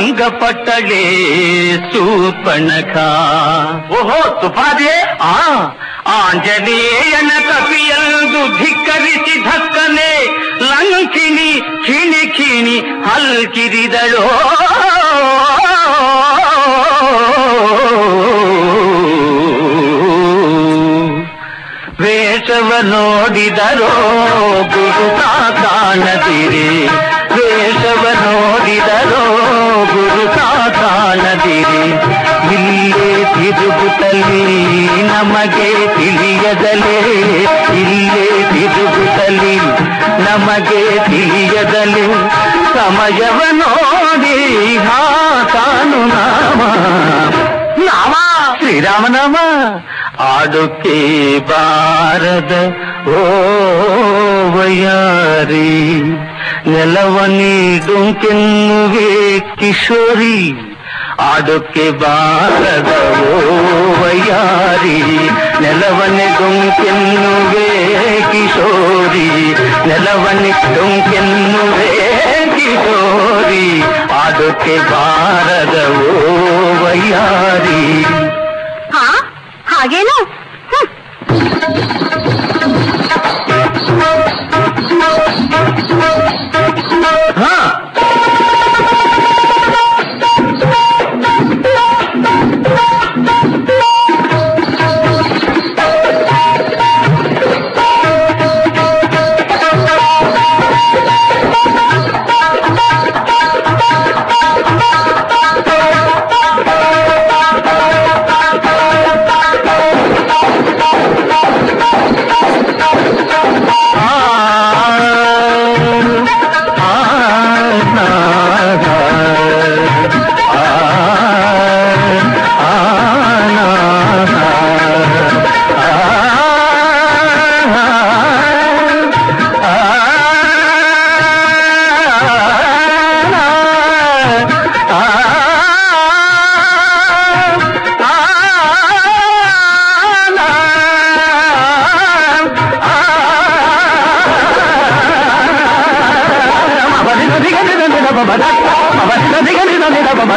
ಭಂಗಪಟ್ಟಳೆ ಸೂಪಣಕ ಓಹೋ ತುಪಾದಿಯೇ ಆ ಆಂಜನೇಯನ ಕಪಿಯಂದು ಧಿಕ್ಕರಿಸಿ ಧಕ್ಕನೆ ಲಂಕಿಣಿ ಕಿಣಿ ಕಿಣಿ ಹಲ್ಕಿರಿದಳೋ ವೇಷವ ನೋಡಿದರೋ ಗುರುತ ಕಾಣದಿರಿ ವೇಷವ ನೋಡಿದರೋ ಗುರುತ ಕಾಣದಿರಿ ಇಲ್ಲೇ ತಿರುಗುತ್ತಲೇ ನಮಗೆ ತಿಳಿಯದಲೇ ಇಲ್ಲೇ ತಿರುಗುತ್ತಲೇ ನಮಗೆ ತಿಳಿಯದಲೇ ಸಮಯವ ನೋಡಿ ಹಾಕಾನು ನಾಮ ನಾಮ ಶ್ರೀರಾಮನಾಮ ಆಡುಕ್ಕೆ ಬಾರದ ಓ ವಯಾರಿ ನೆಲವ ನೀಡುಂಕೆನ್ನುವೆ ಕಿಶೋರಿ ಆಡುಕ್ಕೆ ಬಾರದ ಓ ವಯಾರಿ ನೆಲವನ್ನೇ ಡುಂಕೆನ್ನುವೆ ಕಿಶೋರಿ ನೆಲವನ್ನೇ ಡುಂಕೆನ್ನುವೆ ಕಿಶೋರಿ ಆಡುಕ್ಕೆ ಬಾರದ ಓ ವಯಾರಿ ಹಾ ಹಾಗೇನು ಹ್ಮ್. ಹಾ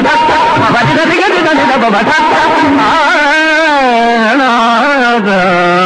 ಆ